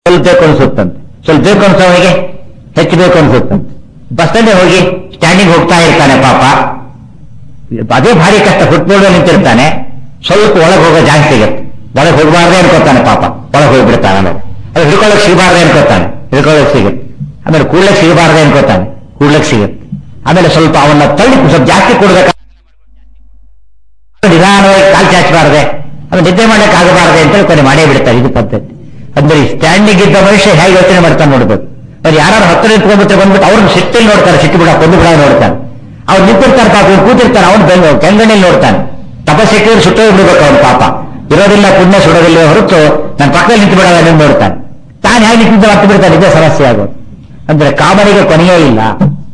ಸ್ವಲ್ಪ ಬೇಕು ಅನ್ಸುತ್ತಂತೆ ಸ್ವಲ್ಪ ಬೇಕು ಅನ್ಸೋನಿಗೆ ಹೆಚ್ಚು ಬೇಕು ಅನ್ಸುತ್ತಂತೆ ಬಸ್ ಸ್ಟ್ಯಾಂಡ್ ಹೋಗಿ ಸ್ಟ್ಯಾಂಡಿಂಗ್ ಹೋಗ್ತಾ ಇರ್ತಾನೆ ಪಾಪ ಅದೇ ಭಾರಿ ಕಷ್ಟ ಫುಟ್ಬೋಲ್ ನಿಂತಿರ್ತಾನೆ ಸ್ವಲ್ಪ ಒಳಗೆ ಹೋಗೋ ಜಾಗ ಸಿಗುತ್ತೆ ಒಳಗೆ ಹೋಗಬಾರ್ದೆ ಅನ್ಕೋತಾನೆ ಪಾಪ ಒಳಗೆ ಹೋಗ್ಬಿಡ್ತಾನೆ ಆಮೇಲೆ ಅದು ಹಿಡ್ಕೊಳ್ಳೋಕೆ ಸಿಗಬಾರ್ದೆ ಅನ್ಕೋತಾನೆ ಹಿಡ್ಕೊಳ್ಳೋಕೆ ಸಿಗುತ್ತೆ ಆಮೇಲೆ ಕೂಡ್ಲಕ್ಕೆ ಸಿಗಬಾರ್ದೆ ಅನ್ಕೋತಾನೆ ಕೂಡ್ಲಕ್ಕೆ ಸಿಗುತ್ತೆ ಆಮೇಲೆ ಸ್ವಲ್ಪ ಅವನ್ನ ತಳ್ಳಿ ಸ್ವಲ್ಪ ಜಾಸ್ತಿ ಕೊಡ್ಬೇಕು ನಿಧಾನವಾಗಿ ಕಾಲು ಚಾಚಬಾರ್ದೆ ಅದು ನಿದ್ದೆ ಮಾಡಕ್ಕೆ ಆಗಬಾರ್ದೆ ಅಂತ ಕೊನೆ ಮಾಡೇ ಬಿಡ್ತಾರೆ ಇದು ಪದ್ಧತಿ ಅಂದ್ರೆ ಸ್ಟ್ಯಾಂಡಿಂಗ್ ಇದ್ದ ಮನುಷ್ಯ ಹೇಗೆ ಯೋಚನೆ ಮಾಡ್ತಾನೆ ನೋಡ್ಬೇಕು ಅವ್ರು ಯಾರು ಹತ್ತಿರ ನಿಂತ್ಕೊಂಡ್ಬಿಟ್ಟು ಬಂದ್ಬಿಟ್ಟು ಅವ್ರನ್ನ ಸಿಟ್ಟಲ್ಲಿ ನೋಡ್ತಾರೆ ಸಿಟ್ಟು ಬಿಡ ಕೊಂದು ಬಿಡ ನೋಡ್ತಾನೆ ಅವ್ರು ನಿಂತಿರ್ತಾರೆ ಪಾಪ ಇವ್ರು ಕೂತಿರ್ತಾನೆ ಅವ್ನು ಬೆಂಗ ಕೆಂಗಣ್ಣಲ್ಲಿ ನೋಡ್ತಾನೆ ತಪಸ್ಸಿಟ್ಟಿದ್ರೆ ಸುಟ್ಟೋ ಬಿಡ್ಬೇಕು ಅವ್ನು ಪಾಪ ಇರೋದಿಲ್ಲ ಪುಣ್ಯ ಸುಡೋದಿಲ್ಲ ಹೊರತು ನನ್ನ ಪಕ್ಕದಲ್ಲಿ ನಿಂತು ಬಿಡೋದ ನೋಡ್ತಾನೆ ತಾನು ಹೇಗೆ ನಿಂತಿದ್ದ ಹತ್ತು ಬಿಡ್ತಾನೆ ಇದೇ ಸಮಸ್ಯೆ ಆಗೋದು ಅಂದ್ರೆ ಕಾಮನಿಗೆ ಕೊನೆಯೇ ಇಲ್ಲ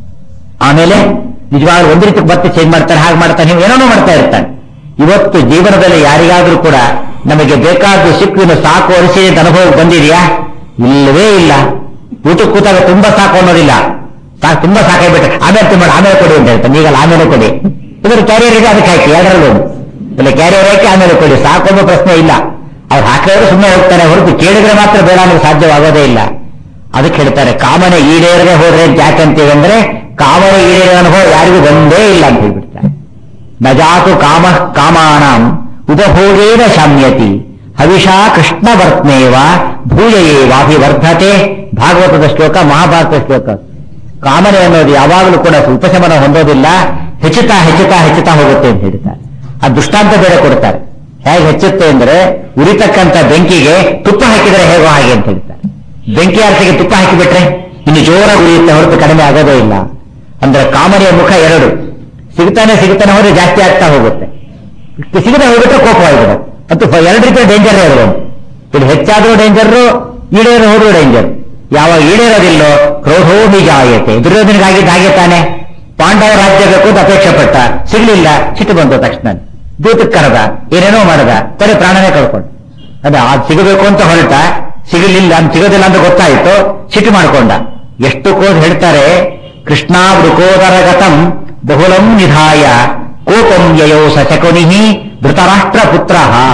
ಆಮೇಲೆ ನಿಜವಾಗ್ಲೂ ಒಂದು ರೀತಿ ಮತ್ತೆ ಚೇಂಜ್ ಮಾಡ್ತಾರೆ ಹಾಗೆ ಮಾಡ್ತಾನೆ ನೀವು ಏನೋ ಮಾಡ್ತಾ ಇರ್ತಾನೆ ಇವತ್ತು ಜೀವನದಲ್ಲಿ ಯಾರಿಗಾದ್ರೂ ಕೂಡ ನಮಗೆ ಬೇಕಾದ ಸಿಕ್ಕಿನ ಸಾಕು ಅನಿಸಿ ಅಂತ ಅನುಭವ ಬಂದಿದೆಯಾ ಇಲ್ಲವೇ ಇಲ್ಲ ಊಟಕ್ಕೆ ಕೂತಾಗ ತುಂಬಾ ಸಾಕು ಅನ್ನೋದಿಲ್ಲ ಸಾಕು ತುಂಬಾ ಸಾಕಾಗ್ಬಿಟ್ರೆ ಆಮೇಲೆ ತುಂಬ ಆಮೇಲೆ ಕೊಡಿ ಅಂತ ಹೇಳ್ತಾನೆ ಈಗಲ್ಲ ಆಮೇಲೆ ಕೊಡಿ ಇದ್ರ ಕ್ಯಾರಿಯರ್ ಇದೆ ಅದಕ್ಕೆ ಹಾಕಿ ಎರಡರಲ್ಲೂ ಇಲ್ಲ ಕ್ಯಾರಿಯರ್ ಹಾಕಿ ಆಮೇಲೆ ಕೊಡಿ ಸಾಕು ಅನ್ನೋ ಪ್ರಶ್ನೆ ಇಲ್ಲ ಅವ್ರು ಹಾಕಿದ್ರೆ ಸುಮ್ಮನೆ ಹೋಗ್ತಾರೆ ಹೊರತು ಕೇಳಿದ್ರೆ ಮಾತ್ರ ಬೇಡ ಅನ್ನೋದು ಸಾಧ್ಯವಾಗೋದೇ ಇಲ್ಲ ಅದಕ್ಕೆ ಹೇಳ್ತಾರೆ ಕಾಮನೆ ಈಡೇರದೆ ಹೋದ್ರೆ ಅಂತ ಯಾಕಂತೀವಿ ಅಂದ್ರೆ ಕಾಮನೆ ಈಡೇರೋ ಅನುಭವ ಯಾರಿಗೂ ಬಂದೇ ಇಲ್ಲ ಅಂತ ಹೇಳ್ಬಿಡ್ತಾರೆ ನಜಾತು ಕಾಮ ಕಾಮಾನಾಂ ಉಪಭೋಗೇನ ಶಾಮ್ಯತಿ ಹವಿಷಾ ಕೃಷ್ಣ ವರ್ತ್ಮೇವ ಭೂಯೇವಾಭಿವರ್ಧತೆ ಭಾಗವತದ ಶ್ಲೋಕ ಮಹಾಭಾರತದ ಶ್ಲೋಕ ಕಾಮನೆ ಅನ್ನೋದು ಯಾವಾಗಲೂ ಕೂಡ ಉಪಶಮನ ಹೊಂದೋದಿಲ್ಲ ಹೆಚ್ಚುತ್ತಾ ಹೆಚ್ಚುತ್ತಾ ಹೆಚ್ಚುತ್ತಾ ಹೋಗುತ್ತೆ ಅಂತ ಹೇಳ್ತಾರೆ ಆ ದೃಷ್ಟಾಂತ ಬೇರೆ ಕೊಡ್ತಾರೆ ಹೇಗೆ ಹೆಚ್ಚುತ್ತೆ ಅಂದ್ರೆ ಉರಿತಕ್ಕಂತ ಬೆಂಕಿಗೆ ತುಪ್ಪ ಹಾಕಿದರೆ ಹೇಗೋ ಹಾಗೆ ಅಂತ ಹೇಳ್ತಾರೆ ಬೆಂಕಿ ಅರ್ಥಕ್ಕೆ ತುಪ್ಪ ಹಾಕಿಬಿಟ್ರೆ ಇನ್ನು ಜೋರಾಗಿ ಉರಿಯುತ್ತೆ ಹೊರತು ಕಡಿಮೆ ಆಗೋದೇ ಇಲ್ಲ ಅಂದ್ರೆ ಕಾಮನೆಯ ಮುಖ ಎರಡು ಸಿಗ್ತಾನೆ ಸಿಗ್ತಾನೆ ಹೋದ್ರೆ ಜಾಸ್ತಿ ಆಗ್ತಾ ಹೋಗುತ್ತೆ ಸಿಗದೆ ಹೋಗ್ಬಿಟ್ರೆ ಕೋಪವಾಗಿಬಿಡುತ್ತೆ ಮತ್ತು ಎರಡು ರೀತಿಯ ಡೇಂಜರ್ ಇರೋದು ಇದು ಹೆಚ್ಚಾದ್ರೂ ಡೇಂಜರ್ ಈಡೇರೋ ಹೋದ್ರೂ ಡೇಂಜರ್ ಯಾವಾಗ ಈಡೇರೋದಿಲ್ಲೋ ಕ್ರೋಧೋ ನಿಜಾಯತೆ ದುರ್ಯೋಧನಿಗಾಗಿದ್ದು ಹಾಗೆ ತಾನೆ ಪಾಂಡವ ರಾಜ್ಯ ಬೇಕು ಅಂತ ಅಪೇಕ್ಷೆ ಪಟ್ಟ ಸಿಗ್ಲಿಲ್ಲ ಸಿಟ್ಟು ಬಂತು ತಕ್ಷಣ ದೂತಕ್ಕೆ ಕರೆದ ಏನೇನೋ ಮಾಡದ ಕೊನೆ ಪ್ರಾಣನೇ ಕಳ್ಕೊಂಡು ಅದ ಅದು ಸಿಗಬೇಕು ಅಂತ ಹೊರಟ ಸಿಗಲಿಲ್ಲ ಅಂತ ಸಿಗೋದಿಲ್ಲ ಅಂತ ಗೊತ್ತಾಯ್ತು ಸಿಟ್ಟು ಮಾಡ್ಕೊಂಡ ಎಷ್ಟು ಕೋದ್ ಹೇಳ್ತಾರೆ ಕೃಷ್ಣ ಮೃಕೋದರಗತಂ ಬಹುಲಂ ನಿಧಾಯ ಕೋಪಂ ಯಯೋ ಸಶಕುನಿ ಧೃತರಾಷ್ಟ್ರ ಪುತ್ರ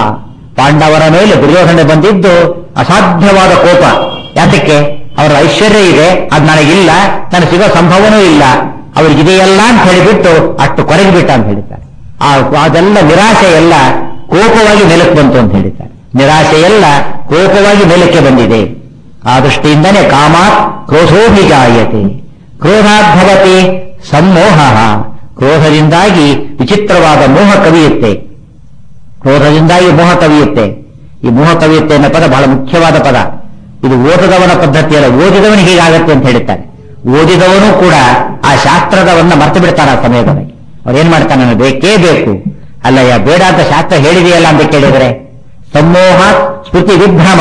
ಪಾಂಡವರ ಮೇಲೆ ದುರ್ಯೋಧನೆ ಬಂದಿದ್ದು ಅಸಾಧ್ಯವಾದ ಕೋಪ ಯಾತಕ್ಕೆ ಅವರ ಐಶ್ವರ್ಯ ಇದೆ ಅದು ನನಗಿಲ್ಲ ನನಗೆ ಸಿಗೋ ಸಂಭವನೂ ಇಲ್ಲ ಅವ್ರಿಗಿದೆಯಲ್ಲ ಅಂತ ಹೇಳಿಬಿಟ್ಟು ಅಷ್ಟು ಕೊರಗಿಬಿಟ್ಟ ಅಂತ ಹೇಳ್ತಾರೆ ಆ ಅದೆಲ್ಲ ನಿರಾಶೆ ಎಲ್ಲ ಕೋಪವಾಗಿ ಮೇಲಕ್ಕೆ ಬಂತು ಅಂತ ಹೇಳ್ತಾರೆ ನಿರಾಶೆ ಎಲ್ಲ ಕೋಪವಾಗಿ ಮೇಲಕ್ಕೆ ಬಂದಿದೆ ಆ ದೃಷ್ಟಿಯಿಂದನೇ ಕಾಮಾತ್ ಕ್ರೋಧೋಭಿಜಾಯತೆ ಕ್ರೋಧಾದ್ಭವತಿ ಸಮ್ಮೋಹ ಕ್ರೋಧದಿಂದಾಗಿ ವಿಚಿತ್ರವಾದ ಮೋಹ ಕವಿಯುತ್ತೆ ಕ್ರೋಧದಿಂದಾಗಿ ಮೋಹ ಕವಿಯುತ್ತೆ ಈ ಮೋಹ ಕವಿಯುತ್ತೆ ಅನ್ನೋ ಪದ ಬಹಳ ಮುಖ್ಯವಾದ ಪದ ಇದು ಓದದವನ ಪದ್ಧತಿಯಲ್ಲ ಓದಿದವನಿಗೆ ಹೀಗಾಗತ್ತೆ ಅಂತ ಹೇಳ್ತಾರೆ ಓದಿದವನು ಕೂಡ ಆ ಶಾಸ್ತ್ರದವನ್ನ ಮರ್ತು ಬಿಡ್ತಾನೆ ಆ ಸಮಯದಲ್ಲಿ ಅವ್ರು ಏನ್ ಮಾಡ್ತಾನೆ ನನಗೆ ಬೇಕೇ ಬೇಕು ಅಲ್ಲಯ್ಯ ಬೇಡ ಅಂತ ಶಾಸ್ತ್ರ ಹೇಳಿದೆಯಲ್ಲ ಅಂತ ಕೇಳಿದರೆ ಸಮೋಹ ಸ್ಮೃತಿ ವಿಭ್ರಮ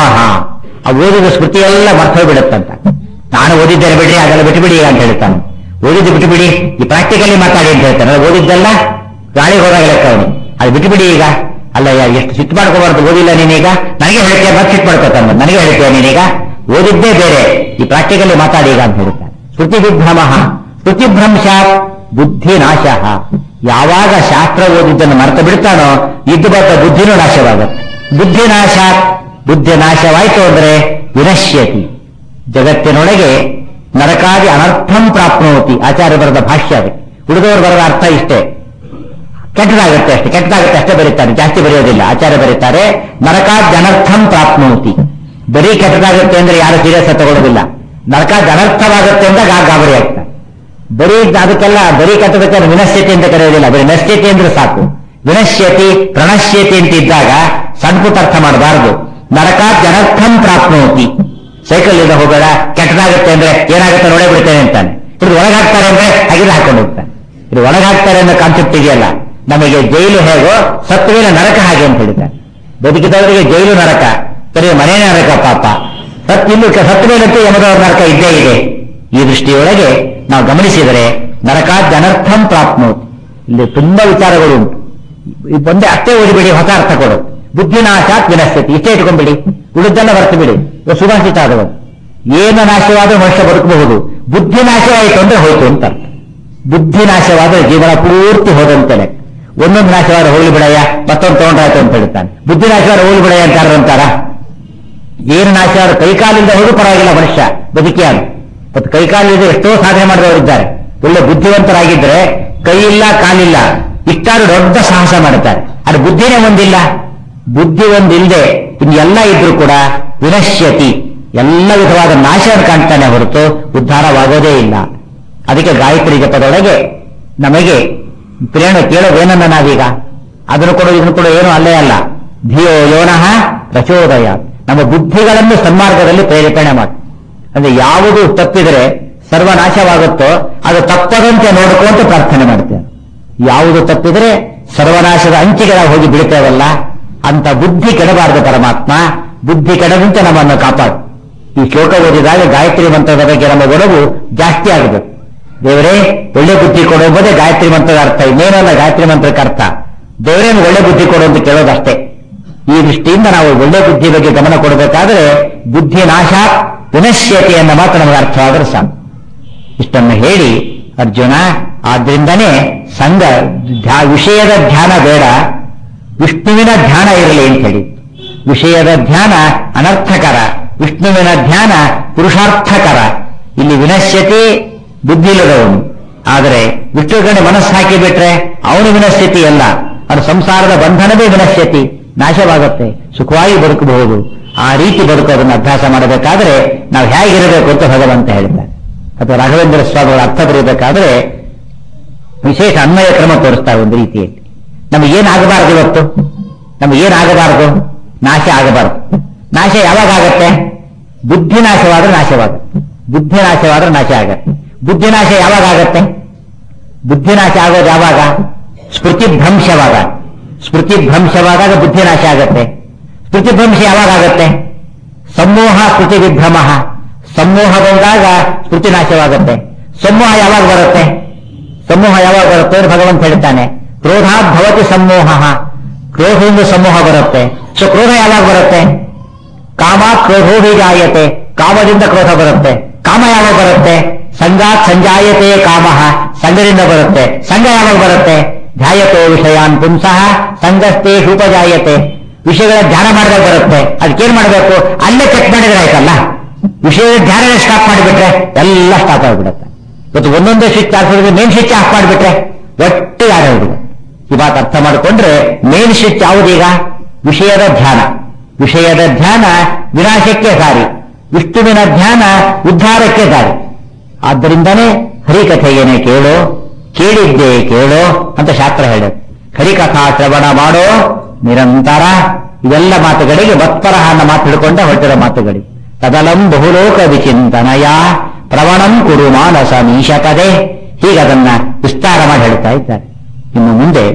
ಆ ಓದಿದ ಸ್ಮೃತಿ ಎಲ್ಲ ಮರ್ತು ಬಿಡುತ್ತಂತ ನಾನು ಓದಿದ್ದೇನೆ ಬಿಡ್ರಿ ಅದೆಲ್ಲ ಬಿಟ್ಟುಬಿಡಿ ಅಂತ ಹೇಳ್ತಾನೆ ಓದಿದ್ದು ಬಿಟ್ಟುಬಿಡಿ ಈ ಪ್ರಾಕ್ಟಿಕಲಿ ಮಾತಾಡಿ ಅಂತ ಹೇಳ್ತಾನೆ ಅದು ಓದಿದ್ದೆಲ್ಲ ಗಾಳಿ ಹೋದಾಗ ಲೆಕ್ಕ ಅವನು ಅದು ಬಿಟ್ಟುಬಿಡಿ ಈಗ ಅಲ್ಲಯ್ಯ ಎಷ್ಟು ಸಿಟ್ಟು ಮಾಡ್ಕೋಬಾರ್ದು ಓದಿಲ್ಲ ನೀನೀಗ ನನಗೆ ಹೇಳ್ತೀಯ ಮತ್ತೆ ಸಿಟ್ಟು ಮಾಡ್ಕೋತಾನೆ ನನಗೆ ಹೇಳ್ತೀಯ ನೀನೀಗ ಓದಿದ್ದೇ ಬೇರೆ ಈ ಪ್ರಾಕ್ಟಿಕಲಿ ಮಾತಾಡಿ ಈಗ ಅಂತ ಹೇಳ್ತಾನೆ ಸ್ಮೃತಿ ವಿಭ್ರಮ ಸ್ಮೃತಿಭ್ರಂಶ ಬುದ್ಧಿ ನಾಶ ಯಾವಾಗ ಶಾಸ್ತ್ರ ಓದಿದ್ದನ್ನು ಮರೆತು ಬಿಡ್ತಾನೋ ಇದ್ದು ಬಂದ ಬುದ್ಧಿನೂ ನಾಶವಾಗುತ್ತೆ ಬುದ್ಧಿ ನಾಶ ಬುದ್ಧಿ ನಾಶವಾಯಿತು ಅಂದ್ರೆ ವಿನಶ್ಯತಿ ಜಗತ್ತಿನೊಳಗೆ ನರಕಾದಿ ಅನರ್ಥಂ ಪ್ರಾಪ್ನೋತಿ ಆಚಾರ್ಯ ಬರೆದ ಭಾಷ್ಯ ಅದು ಉಳಿದವರು ಬರೆದ ಅರ್ಥ ಇಷ್ಟೇ ಕೆಟ್ಟದಾಗುತ್ತೆ ಅಷ್ಟೇ ಕೆಟ್ಟದಾಗುತ್ತೆ ಅಷ್ಟೇ ಬರೀತಾರೆ ಜಾಸ್ತಿ ಬರೆಯೋದಿಲ್ಲ ಆಚಾರ್ಯ ಬರೀತಾರೆ ನರಕಾದ್ ಅನರ್ಥಂ ಪ್ರಾಪ್ನೋತಿ ಬರೀ ಕೆಟ್ಟದಾಗುತ್ತೆ ಅಂದ್ರೆ ಯಾರು ಸೀರಿಯಸ್ ತಗೊಳ್ಳೋದಿಲ್ಲ ನರಕಾದ್ ಅನರ್ಥವಾಗುತ್ತೆ ಅಂದಾಗ ಆ ಗಾಬರಿ ಆಗ್ತಾರೆ ಬರೀ ಅದಕ್ಕೆಲ್ಲ ಬರೀ ಕೆಟ್ಟದಕ್ಕೆ ವಿನಶ್ಯತೆ ಅಂತ ಕರೆಯೋದಿಲ್ಲ ಬರೀ ನಶ್ಯತೆ ಅಂದ್ರೆ ಸಾಕು ವಿನಶ್ಯತಿ ಪ್ರಣಶ್ಯತೆ ಅಂತ ಇದ್ದಾಗ ಸಣ್ಣ ಪುಟ್ಟ ಅರ್ಥ ಮಾಡಬಾರದು ನರಕಾದ್ ಅನರ್ಥಂ ಪ್ರಾಪ್ನೋತಿ ಸೈಕಲ್ ಇಂದ ಹೋಗೋಣ ಕೆಟ್ಟದಾಗುತ್ತೆ ಅಂದ್ರೆ ಏನಾಗುತ್ತೆ ನೋಡೇ ಬಿಡ್ತೇನೆ ಅಂತಾನೆ ಇದು ಒಳಗಾಗ್ತಾರೆ ಅಂದ್ರೆ ಹಾಗಿದ್ರೆ ಹಾಕೊಂಡು ಹೋಗ್ತಾನೆ ಇದು ಒಳಗಾಗ್ತಾರೆ ಅನ್ನೋ ಕಾನ್ಸೆಪ್ಟ್ ಇದೆಯಲ್ಲ ನಮಗೆ ಜೈಲು ಹೇಗೋ ಸತ್ವೇನ ನರಕ ಹಾಗೆ ಅಂತ ಹೇಳ್ತಾರೆ ಬದುಕಿದವರಿಗೆ ಜೈಲು ನರಕ ಸರಿ ಮನೆ ನರಕ ಪಾಪ ಸತ್ ಇನ್ನು ಸತ್ ಮೇಲಂತೂ ಯಮದವರ ನರಕ ಇದ್ದೇ ಇದೆ ಈ ದೃಷ್ಟಿಯೊಳಗೆ ನಾವು ಗಮನಿಸಿದರೆ ನರಕಾದ್ ಅನರ್ಥಂ ಪ್ರಾಪ್ನೋತ್ ಇಲ್ಲಿ ತುಂಬಾ ವಿಚಾರಗಳು ಉಂಟು ಈ ಒಂದೇ ಅಷ್ಟೇ ಓದಿಬಿಡಿ ಹೊಸ ಅರ್ಥ ಕೊಡು ಬುದ್ಧಿನಾಶಾತ್ ವಿನಶ್ಯತಿ ಇಷ್ಟೇ ಇಟ್ಕೊಂಡ್ಬಿಡಿ ಉಳಿದೆಲ್ಲ ಬರ್ತು ಬಿಡಿ ಇದು ಸುಭಾಷಿತ ಆದವರು ಏನು ನಾಶವಾದರೂ ಮನುಷ್ಯ ಬದುಕಬಹುದು ಬುದ್ಧಿ ನಾಶವಾಯಿತು ಅಂದ್ರೆ ಹೋಯ್ತು ಅಂತ ಅರ್ಥ ಬುದ್ಧಿ ನಾಶವಾದರೆ ಜೀವನ ಪೂರ್ತಿ ಹೋದಂತೆ ಲೆಕ್ಕ ಒಂದೊಂದು ನಾಶವಾದ ಹೋಗ್ಲಿ ಬಿಡಯ್ಯ ಮತ್ತೊಂದು ತಗೊಂಡ್ರಾಯ್ತು ಅಂತ ಹೇಳ್ತಾನೆ ಬುದ್ಧಿ ನಾಶವಾದ ಹೋಗ್ಲಿ ಬಿಡಯ್ಯ ಅಂತ ಯಾರು ಅಂತಾರ ಏನು ನಾಶ ಆದ್ರೂ ಕೈಕಾಲಿಂದ ಹೋಗಿ ಪರವಾಗಿಲ್ಲ ಮನುಷ್ಯ ಬದುಕಿಯಾನು ಮತ್ತು ಕೈಕಾಲಿಂದ ಎಷ್ಟೋ ಸಾಧನೆ ಮಾಡಿದವರಿದ್ದಾರೆ ಒಳ್ಳೆ ಬುದ್ಧಿವಂತರಾಗಿದ್ರೆ ಕೈ ಇಲ್ಲ ಕಾಲಿಲ್ಲ ಇಷ್ಟಾರು ದೊಡ್ಡ ಸಾಹಸ ಮಾಡುತ್ತಾರೆ ಅದು ಬುದ್ಧಿನೇ ಒಂದಿಲ್ಲ ಬುದ್ಧಿ ಒಂದಿಲ್ಲದೆ ಇನ್ನು ಎಲ್ಲ ಇದ್ರೂ ಕೂಡ ವಿನಶ್ಯತಿ ಎಲ್ಲ ವಿಧವಾದ ನಾಶವನ್ನು ಕಾಣ್ತಾನೆ ಹೊರತು ಉದ್ಧಾರವಾಗೋದೇ ಇಲ್ಲ ಅದಕ್ಕೆ ಗಾಯತ್ರಿ ಜಪದೊಳಗೆ ನಮಗೆ ಪ್ರೇರಣೆ ಕೇಳೋದೇನನ್ನ ನಾವೀಗ ಅದನ್ನು ಕೊಡು ಇದನ್ನು ಕೊಡು ಏನು ಅಲ್ಲೇ ಅಲ್ಲ ಧಿಯೋ ಯೋನಃ ಪ್ರಚೋದಯ ನಮ್ಮ ಬುದ್ಧಿಗಳನ್ನು ಸನ್ಮಾರ್ಗದಲ್ಲಿ ಪ್ರೇರೇಪಣೆ ಮಾಡಿ ಅಂದ್ರೆ ಯಾವುದು ತಪ್ಪಿದರೆ ಸರ್ವನಾಶವಾಗುತ್ತೋ ಅದು ತಪ್ಪದಂತೆ ನೋಡ್ಕೊಂತ ಪ್ರಾರ್ಥನೆ ಮಾಡ್ತೇವೆ ಯಾವುದು ತಪ್ಪಿದರೆ ಸರ್ವನಾಶದ ಅಂಚಿಗೆ ನಾವು ಹೋಗಿ ಬೀಳ್ತೇವಲ್ಲ ಅಂತ ಬುದ್ಧಿ ಕೆಡಬಾರದು ಪರಮಾತ್ಮ ಬುದ್ಧಿ ಕೆಡದಂತೆ ನಮ್ಮನ್ನು ಕಾಪಾಡು ಈ ಶ್ಲೋಕ ಓದಿದಾಗ ಗಾಯತ್ರಿ ಮಂತ್ರದ ಬಗ್ಗೆ ನಮ್ಮ ಒಲವು ಜಾಸ್ತಿ ಆಗಬೇಕು ದೇವರೇ ಒಳ್ಳೆ ಬುದ್ಧಿ ಕೊಡು ಎಂಬುದೇ ಗಾಯತ್ರಿ ಮಂತ್ರದ ಅರ್ಥ ಇನ್ನೇನಲ್ಲ ಗಾಯತ್ರಿ ಮಂತ್ರಕ್ಕೆ ಅರ್ಥ ದೇವರೇನು ಒಳ್ಳೆ ಬುದ್ಧಿ ಕೊಡು ಅಂತ ಕೇಳೋದಷ್ಟೇ ಈ ದೃಷ್ಟಿಯಿಂದ ನಾವು ಒಳ್ಳೆ ಬುದ್ಧಿ ಬಗ್ಗೆ ಗಮನ ಕೊಡಬೇಕಾದ್ರೆ ಬುದ್ಧಿ ನಾಶ ವಿನಶ್ಯತೆ ಎನ್ನ ಮಾತು ನಮಗೆ ಅರ್ಥವಾದರೆ ಸಾಕು ಇಷ್ಟನ್ನು ಹೇಳಿ ಅರ್ಜುನ ಆದ್ರಿಂದನೇ ಸಂಘ ಧ್ಯ- ವಿಷಯದ ಧ್ಯಾನ ಬೇಡ ವಿಷ್ಣುವಿನ ಧ್ಯಾನ ಇರಲಿ ಅಂತ ಹೇಳಿ ವಿಷಯದ ಧ್ಯಾನ ಅನರ್ಥಕರ ವಿಷ್ಣುವಿನ ಧ್ಯಾನ ಪುರುಷಾರ್ಥಕರ ಇಲ್ಲಿ ವಿನಶ್ಯತಿ ಬುದ್ಧಿ ಇಲ್ಲದವನು ಆದರೆ ವಿಷ್ಣು ಕಡೆ ಮನಸ್ಸು ಹಾಕಿ ಬಿಟ್ರೆ ಅವನು ವಿನಶ್ಯತಿ ಅಲ್ಲ ಅವನ ಸಂಸಾರದ ಬಂಧನವೇ ವಿನಶ್ಯತಿ ನಾಶವಾಗುತ್ತೆ ಸುಖವಾಗಿ ಬದುಕಬಹುದು ಆ ರೀತಿ ಬದುಕೋದನ್ನು ಅಭ್ಯಾಸ ಮಾಡಬೇಕಾದ್ರೆ ನಾವು ಹೇಗಿರಬೇಕು ಅಂತ ಭಗವಂತ ಹೇಳ್ತಾರೆ ಅಥವಾ ರಾಘವೇಂದ್ರ ಸ್ವಾಮಿಗಳ ಅರ್ಥ ಬರೀಬೇಕಾದ್ರೆ ವಿಶೇಷ ಅನ್ವಯ ಕ್ರಮ ತೋರಿಸ್ತಾರೆ ಒಂದು ರೀತಿಯಲ್ಲಿ ನಮಗೇನಾಗಬಾರದು ಇವತ್ತು ನಮಗೇನಾಗಬಾರದು ನಾಶ ಆಗಬಾರದು ನಾಶ ಯಾವಾಗ ಆಗತ್ತೆ ಬುದ್ಧಿ ನಾಶವಾದ್ರೆ ನಾಶವಾಗುತ್ತೆ ಬುದ್ಧಿ ನಾಶವಾದ್ರೆ ನಾಶ ಆಗತ್ತೆ ಬುದ್ಧಿ ನಾಶ ಯಾವಾಗ ಆಗತ್ತೆ ಬುದ್ಧಿ ನಾಶ ಆಗೋದು ಯಾವಾಗ ಸ್ಮೃತಿ ಭ್ರಂಶವಾಗ ಸ್ಮೃತಿ ಭ್ರಂಶವಾದಾಗ ಬುದ್ಧಿ ನಾಶ ಆಗತ್ತೆ ಸ್ಮೃತಿ ಭ್ರಂಶ ಯಾವಾಗ ಆಗತ್ತೆ ಸಮೂಹ ಸ್ಮೃತಿ ವಿಭ್ರಮ ಸಮೂಹ ಬಂದಾಗ ಸ್ಮೃತಿ ನಾಶವಾಗುತ್ತೆ ಸಮೂಹ ಯಾವಾಗ ಬರುತ್ತೆ ಸಮೂಹ ಯಾವಾಗ ಬರುತ್ತೆ ಅಂತ ಭಗವಂತ ಹೇಳ್ತಾನೆ ಕ್ರೋಧಾತ್ ಭವತಿ ಸಮೂಹ ಕ್ರೋಧದಿಂದ ಸಮೂಹ ಬರುತ್ತೆ ಸೊ ಕ್ರೋಧ ಯಾವಾಗ ಬರುತ್ತೆ ಕಾಮ ಕ್ರೋಧೋ ಜಾಯತೆ ಕಾಮದಿಂದ ಕ್ರೋಧ ಬರುತ್ತೆ ಕಾಮ ಯಾವಾಗ ಬರುತ್ತೆ ಸಂಗಾತ್ ಸಂಜಾಯತೆ ಕಾಮ ಸಂಘದಿಂದ ಬರುತ್ತೆ ಸಂಘ ಯಾವಾಗ ಬರುತ್ತೆ ಧ್ಯಾಯತೋ ವಿಷಯಾನ್ ಪುಂಸಃ ಸಂಘಸ್ಥೆ ಉಪಜಾಯತೆ ವಿಷಯಗಳ ಧ್ಯಾನ ಮಾಡಿದಾಗ ಬರುತ್ತೆ ಅದಕ್ಕೇನ್ ಮಾಡಬೇಕು ಅಲ್ಲೇ ಚೆಕ್ ಮಾಡಿದ್ರೆ ಆಯ್ತಲ್ಲ ವಿಷಯದ ಧ್ಯಾನ ಸ್ಟಾಪ್ ಮಾಡಿಬಿಟ್ರೆ ಎಲ್ಲ ಸ್ಟಾಪ್ ಆಗಿಬಿಡುತ್ತೆ ಇವತ್ತು ಒಂದೊಂದೇ ಸ್ವಿಚ್ ಆಫ್ ಮಾಡಿದ್ರೆ ಮೇನ್ ಸ್ವಿಚ್ ಆಫ್ ಮಾಡಿಬಿಟ್ರೆ ಒಟ್ಟು ಯಾರು ಹೋಗಿದೆ ಈ ಮಾತು ಅರ್ಥ ಮಾಡಿಕೊಂಡ್ರೆ ಮೇನ್ ಸ್ವಿಚ್ ಯಾವುದೀಗ ವಿಷಯದ ಧ್ಯಾನ ವಿಷಯದ ಧ್ಯಾನ ವಿನಾಶಕ್ಕೆ ದಾರಿ ವಿಷ್ಣುವಿನ ಧ್ಯಾನ ಉದ್ಧಾರಕ್ಕೆ ದಾರಿ ಆದ್ದರಿಂದನೇ ಹರಿಕಥೆಯೇನೆ ಕೇಳೋ ಕೇಳಿದ್ದೆ ಕೇಳೋ ಅಂತ ಶಾಸ್ತ್ರ ಹೇಳುತ್ತೆ ಹರಿಕಥಾ ಶ್ರವಣ ಮಾಡೋ ನಿರಂತರ ಇವೆಲ್ಲ ಮಾತುಗಳಿಗೆ ಮತ್ಪರಹ ಅನ್ನೋ ಮಾತು ಹಿಡ್ಕೊಂಡ ಹೊರಟಿರೋ ಮಾತುಗಳಿಗೆ ತದಲಂ ಬಹುಲೋಕ ವಿಚಿಂತನಯ ಪ್ರವಣಂ ಕುರು ಮಾನಸ ಮೀಶಪದೆ ಹೀಗದನ್ನ ವಿಸ್ತಾರ ಮಾಡಿ ಹೇಳ್ತಾ ಇದ್ದಾರೆ ಇನ್ನು ಮುಂದೆ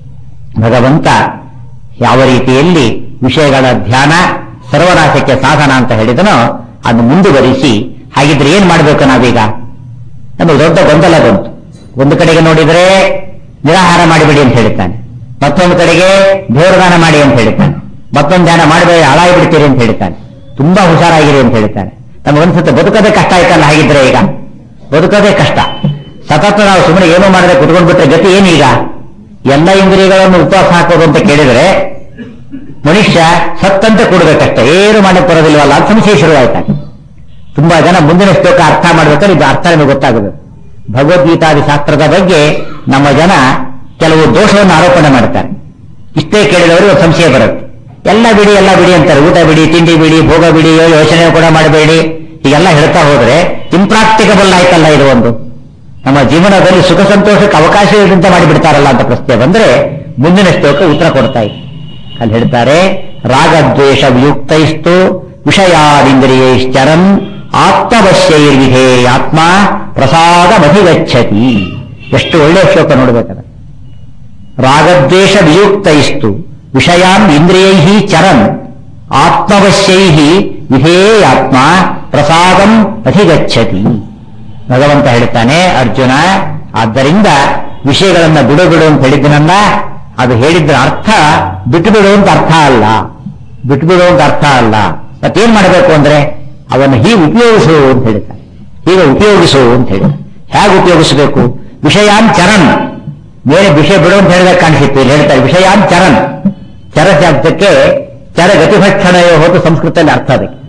ಭಗವಂತ ಯಾವ ರೀತಿಯಲ್ಲಿ ವಿಷಯಗಳ ಧ್ಯಾನ ಸರ್ವನಾಶಕ್ಕೆ ಸಾಧನ ಅಂತ ಹೇಳಿದನೋ ಅದನ್ನು ಮುಂದುವರಿಸಿ ಹಾಗಿದ್ರೆ ಏನ್ ಮಾಡಬೇಕು ನಾವೀಗ ನಮಗೆ ದೊಡ್ಡ ಗೊಂದಲ ಬಂತು ಒಂದು ಕಡೆಗೆ ನೋಡಿದರೆ ನಿರಾಹಾರ ಮಾಡಿಬಿಡಿ ಅಂತ ಹೇಳ್ತಾನೆ ಮತ್ತೊಂದು ಕಡೆಗೆ ದೇವರದಾನ ಮಾಡಿ ಅಂತ ಹೇಳ್ತಾನೆ ಮತ್ತೊಂದು ಧ್ಯಾನ ಮಾಡಬೇಡಿ ಹಾಳಾಗಿ ಬಿಡ್ತೀರಿ ಅಂತ ಹೇಳ್ತಾನೆ ತುಂಬಾ ಹುಷಾರಾಗಿರಿ ಅಂತ ಹೇಳ್ತಾನೆ ನಮಗನ್ಸುತ್ತೆ ಬದುಕೋದೇ ಕಷ್ಟ ಆಯ್ತಲ್ಲ ಹಾಗಿದ್ರೆ ಈಗ ಬದುಕೋದೇ ಕಷ್ಟ ಸತತ ನಾವು ಸುಮ್ಮನೆ ಏನೂ ಮಾಡದೆ ಕುತ್ಕೊಂಡ್ಬಿಟ್ರೆ ಗತಿ ಏನೀಗ ಎಲ್ಲ ಇಂದ್ರಿಯಗಳನ್ನು ಉಪವಾಸ ಹಾಕೋದು ಅಂತ ಕೇಳಿದ್ರೆ ಮನುಷ್ಯ ಸತ್ತಂತೆ ಕೊಡಬೇಕಷ್ಟೇ ಏನು ಮಾಡಕ್ಕೆ ಬರೋದಿಲ್ವಲ್ಲ ಅಂತ ಸಂಶಯ ಶುರುವಾಯ್ತಾನೆ ತುಂಬಾ ಜನ ಮುಂದಿನ ಶ್ಲೋಕ ಅರ್ಥ ಮಾಡ್ಬೇಕಾದ್ರೆ ಇದು ಅರ್ಥ ನಿಮಗೆ ಗೊತ್ತಾಗಬೇಕು ಭಗವದ್ಗೀತಾದಿ ಶಾಸ್ತ್ರದ ಬಗ್ಗೆ ನಮ್ಮ ಜನ ಕೆಲವು ದೋಷವನ್ನು ಆರೋಪಣೆ ಮಾಡ್ತಾರೆ ಇಷ್ಟೇ ಕೇಳಿದವರು ಸಂಶಯ ಬರುತ್ತೆ ಎಲ್ಲ ಬಿಡಿ ಎಲ್ಲ ಬಿಡಿ ಅಂತಾರೆ ಊಟ ಬಿಡಿ ತಿಂಡಿ ಬಿಡಿ ಭೋಗ ಬಿಡಿ ಯೋಚನೆ ಕೂಡ ಮಾಡಬೇಡಿ ಹೀಗೆಲ್ಲ ಹೇಳ್ತಾ ಹೋದ್ರೆ ಇಂಪ್ರಾಕ್ಟಿಕಬಲ್ ಆಯ್ತಲ್ಲ ಇದು ಒಂದು ನಮ್ಮ ಜೀವನದಲ್ಲಿ ಸುಖ ಸಂತೋಷಕ್ಕೆ ಅವಕಾಶ ಇರುವಂತೆ ಮಾಡಿಬಿಡ್ತಾರಲ್ಲ ಅಂತ ಪ್ರಶ್ನೆ ಬಂದ್ರೆ ಮುಂದಿನ ಶ್ಲೋಕ ಉತ್ತರ ಕೊಡ್ತಾ ಇದೆ ಅಲ್ಲಿ ಹೇಳ್ತಾರೆ ರಾಗದ್ವೇಷ ವಿಯುಕ್ತೈಸ್ತು ವಿಷಯಾದಿಂದ್ರಿಯೈಶ್ಚರನ್ ಆತ್ಮವಶ್ಯೈರ್ವಿಧೇಯಾತ್ಮ ಪ್ರಸಾದ ಮಧಿಗಚ್ಚತಿ ಎಷ್ಟು ಒಳ್ಳೆಯ ಶ್ಲೋಕ ನೋಡ್ಬೇಕಾದ್ರೆ ರಾಗದ್ವೇಷ ವಿಯುಕ್ತೈಸ್ತು ವಿಷಯಾನ್ ಇಂದ್ರಿಯೈ ಚರನ್ ಆತ್ಮವಶ್ಯೈ ವಿಧೇಯಾತ್ಮ ಪ್ರಸಾದಂ ಅಧಿಗಚ್ಚತಿ ಭಗವಂತ ಹೇಳ್ತಾನೆ ಅರ್ಜುನ ಆದ್ದರಿಂದ ವಿಷಯಗಳನ್ನ ಬಿಡು ಬಿಡು ಅಂತ ಹೇಳಿದ್ದನಲ್ಲ ಅದು ಹೇಳಿದ್ರ ಅರ್ಥ ಬಿಟ್ಟು ಬಿಡು ಅಂತ ಅರ್ಥ ಅಲ್ಲ ಬಿಟ್ಟು ಬಿಡು ಅಂತ ಅರ್ಥ ಅಲ್ಲ ಮತ್ತೇನ್ ಮಾಡಬೇಕು ಅಂದ್ರೆ ಅವನ್ನು ಹೀಗೆ ಉಪಯೋಗಿಸು ಅಂತ ಹೇಳ್ತಾನೆ ಹೀಗೆ ಉಪಯೋಗಿಸು ಅಂತ ಹೇಳಿ ಹೇಗೆ ಉಪಯೋಗಿಸಬೇಕು ವಿಷಯಾನ್ ಚರನ್ ಮೇಲೆ ವಿಷಯ ಬಿಡು ಅಂತ ಹೇಳಿದಾಗ ಕಾಣಿಸುತ್ತೆ ಇಲ್ಲಿ ಹೇಳ್ತಾರೆ ವಿಷಯಾನ್ ಚರನ್ ಚರ ಶಬ್ದಕ್ಕೆ ಚರ ಗತಿಭಕ್ಷಣೆಯೋ ಹೋತು ಸಂಸ್ಕೃತದಲ್ಲಿ ಅರ್ಥ ಅದಕ್ಕೆ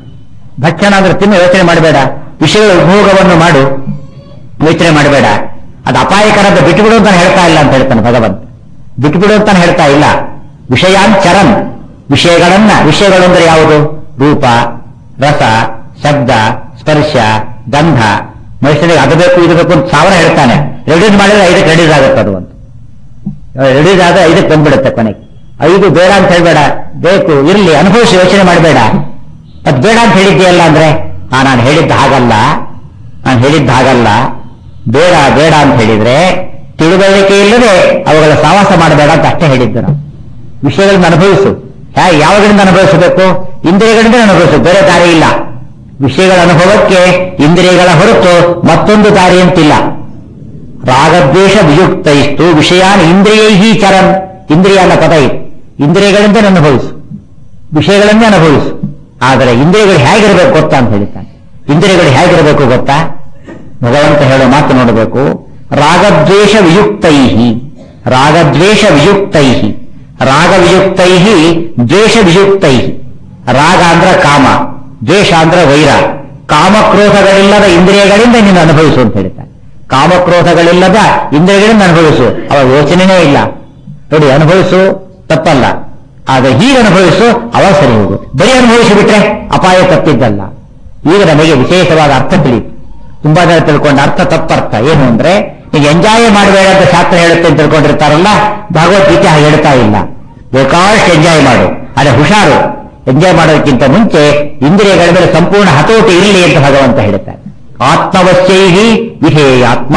ಭಕ್ಷಣ ಅಂದ್ರೆ ತಿನ್ನು ಯೋಚನೆ ಮಾಡಬೇಡ ವಿಷಯಗಳ ಉಪಭೋಗವನ್ನು ಮಾಡು ಯೋಚನೆ ಮಾಡಬೇಡ ಅದು ಅಪಾಯಕರ ಅಂತ ಬಿಟ್ಟುಬಿಡು ಅಂತ ಹೇಳ್ತಾ ಇಲ್ಲ ಅಂತ ಹೇಳ್ತಾನೆ ಭಗವಂತ ಬಿಟ್ಟುಬಿಡು ಅಂತ ಹೇಳ್ತಾ ಇಲ್ಲ ವಿಷಯಾಂಚರನ್ ವಿಷಯಗಳನ್ನ ವಿಷಯಗಳು ಅಂದ್ರೆ ಯಾವುದು ರೂಪ ರಸ ಶಬ್ದ ಸ್ಪರ್ಶ ಗಂಧ ಮನುಷ್ಯನಿಗೆ ಅದು ಬೇಕು ಇದು ಬೇಕು ಅಂತ ಸಾವಿರ ಹೇಳ್ತಾನೆ ರೆಡ್ಯೂಸ್ ಮಾಡಿದ್ರೆ ಐದಕ್ಕೆ ರೆಡ್ಯೂಸ್ ಆಗುತ್ತೆ ಅದು ಅಂತ ರೆಡ್ಯೂಸ್ ಆದ್ರೆ ಐದಕ್ಕೆ ಬಂದ್ಬಿಡುತ್ತೆ ಕೊನೆಗೆ ಐದು ಬೇಡ ಅಂತ ಹೇಳ್ಬೇಡ ಬೇಕು ಇರ್ಲಿ ಅನುಭವಿಸಿ ಯೋಚನೆ ಮಾಡಬೇಡ ಅದು ಬೇಡ ಅಂತ ಹೇಳಿದ್ದೀಯಲ್ಲ ಅಂದ್ರೆ ಆ ನಾನು ಹೇಳಿದ್ದ ಹಾಗಲ್ಲ ನಾನು ಹೇಳಿದ್ದ ಹಾಗಲ್ಲ ಬೇಡ ಬೇಡ ಅಂತ ಹೇಳಿದ್ರೆ ತಿಳುವಳಿಕೆ ಇಲ್ಲದೆ ಅವುಗಳ ಸಾವಾಸ ಮಾಡಬೇಡ ಅಂತ ಅಷ್ಟೇ ಹೇಳಿದ್ದು ನಾವು ವಿಷಯಗಳನ್ನ ಅನುಭವಿಸು ಹ್ಯಾ- ಯಾವಾಗಲಿಂದ ಅನುಭವಿಸಬೇಕು ಇಂದ್ರಿಯಗಳಿಂದ ಅನುಭವಿಸು ಬೇರೆ ದಾರಿ ಇಲ್ಲ ವಿಷಯಗಳ ಅನುಭವಕ್ಕೆ ಇಂದ್ರಿಯಗಳ ಹೊರತು ಮತ್ತೊಂದು ದಾರಿ ಅಂತಿಲ್ಲ ರಾಗದ್ವೇಷ ವಿಯುಕ್ತ ಇಷ್ಟು ವಿಷಯಾನ್ ಇಂದ್ರಿಯೈ ಚರನ್ ಇಂದ್ರಿಯ ಅನ್ನೋ ಪದ ಇದೆ ಇಂದ್ರಿಯಗಳಿಂದ ಅನುಭವಿಸು ವಿಷಯಗಳನ್ನೇ ಅನುಭವಿಸು ಆದರೆ ಇಂದ್ರಿಯಗಳು ಹೇಗಿರಬೇಕು ಗೊತ್ತಾ ಅಂತ ಹೇಳ್ತಾನೆ ಇಂದ್ರಿಯಗಳು ಹೇಗಿರಬೇಕು ಗೊತ್ತಾ ಭಗವಂತ ಹೇಳೋ ಮಾತು ನೋಡಬೇಕು ರಾಗದ್ವೇಷ ವಿಯುಕ್ತೈ ರಾಗದ್ವೇಷ ವಿಯುಕ್ತೈ ರಾಗ ವಿಯುಕ್ತೈ ದ್ವೇಷ ವಿಯುಕ್ತೈ ರಾಗ ಅಂದ್ರೆ ಕಾಮ ದ್ವೇಷ ಅಂದ್ರೆ ವೈರ ಕಾಮಕ್ರೋಧಗಳಿಲ್ಲದ ಇಂದ್ರಿಯಗಳಿಂದ ನೀನು ಅನುಭವಿಸು ಅಂತ ಹೇಳ್ತಾನೆ ಕಾಮಕ್ರೋಧಗಳಿಲ್ಲದ ಇಂದ್ರಿಯಗಳಿಂದ ಅನುಭವಿಸು ಅವ ಯೋಚನೆನೇ ಇಲ್ಲ ನೋಡಿ ಅನುಭವಿಸು ತಪ್ಪಲ್ಲ ಆದ್ರೆ ಹೀಗೆ ಅನುಭವಿಸು ಅವ ಸರಿ ಹೋಗು ಬರೀ ಅನುಭವಿಸಿ ಬಿಟ್ರೆ ಅಪಾಯ ತಪ್ಪಿದ್ದಲ್ಲ ಈಗ ನಮಗೆ ವಿಶೇಷವಾದ ಅರ್ಥ ತಿಳಿಯಿತು ತುಂಬಾ ಜನ ತಿಳ್ಕೊಂಡ ಅರ್ಥ ತಪ್ಪರ್ಥ ಏನು ಅಂದ್ರೆ ಈಗ ಎಂಜಾಯ್ ಮಾಡಬೇಡ ಅಂತ ಶಾಸ್ತ್ರ ಹೇಳುತ್ತೆ ಅಂತ ತಿಳ್ಕೊಂಡಿರ್ತಾರಲ್ಲ ಭಗವದ್ಗೀತೆ ಹಾಗೆ ಹೇಳ್ತಾ ಇಲ್ಲ ಬೇಕಾದಷ್ಟು ಎಂಜಾಯ್ ಮಾಡು ಅದೇ ಹುಷಾರು ಎಂಜಾಯ್ ಮಾಡೋದಕ್ಕಿಂತ ಮುಂಚೆ ಇಂದ್ರಿಯಗಳ ಮೇಲೆ ಸಂಪೂರ್ಣ ಹತೋಟಿ ಇರಲಿ ಅಂತ ಭಗವಂತ ಹೇಳ್ತಾರೆ ಆತ್ಮವಶ್ಯೈ ವಿಧೇಯಾತ್ಮ